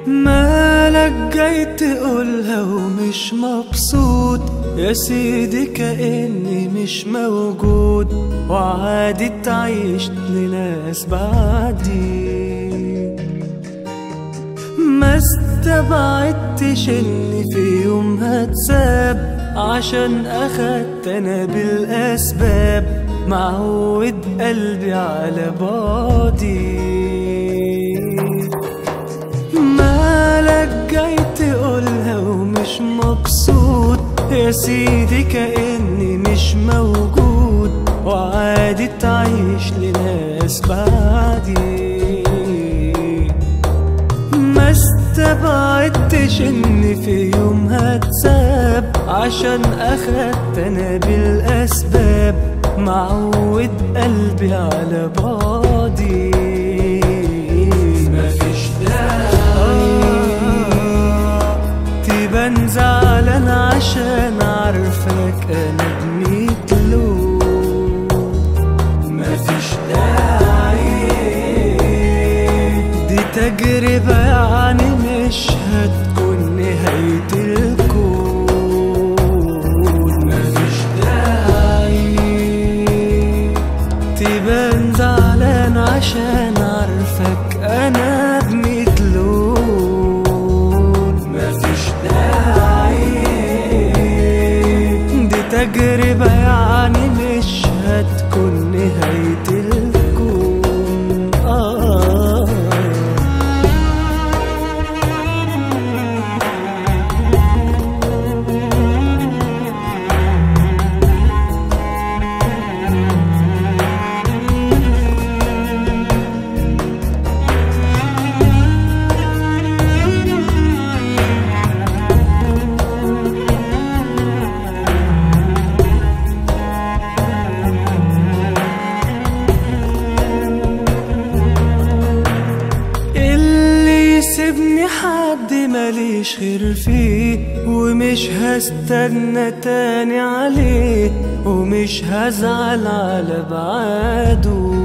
مالك جاي تقولها ومش مبسوط يا سيدي كأني مش موجود وعادي تعيش لناس بعدي ما استبعدتش اني في يوم هتساب عشان اخدت انا بالاسباب معود قلبي على بعدي مالك جاي تقولها ومش مبسوط يا سيدي كأني مش موجود وعادي تعيش لناس بعدي ما استبعدتش اني في يوم هتساب عشان اخدت انا بالاسباب معود قلبي على بعدي مفيش داعي تبان زعلان عشان عارفك انا بميت لون مفيش داعي دي تجربة يعني مش هتكون نهاية الكون مفيش داعي تبان زعلان عشان عارفك انا بميت لون مفيش داعي دي تجربة يعني مش هتكون نهاية الكون آه اللي يسيبني حد ماليش خير فيه ومش هستنى تاني عليه ومش هزعل على بعاده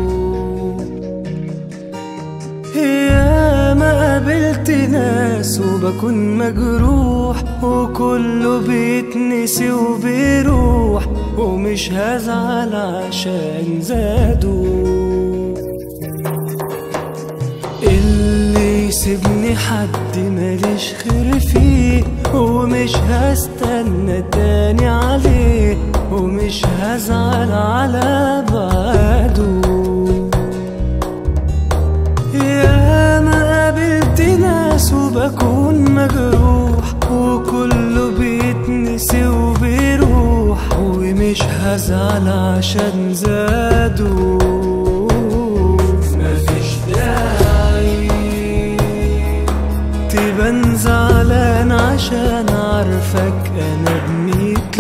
يا ما قابلت ناس وبكون مجروح وكله بيتنسي وبيروح ومش هزعل عشان زادوا اللي يسيبني حد ماليش خير فيه ومش هستنى تاني عليه ومش هزعل على بعده يا ما قابلت ناس وبكون مجروح وكله بيتنسي وبيروح ومش هزعل عشان زادوا مفيش داعي تبان زعلان عشان عارفك انا بميت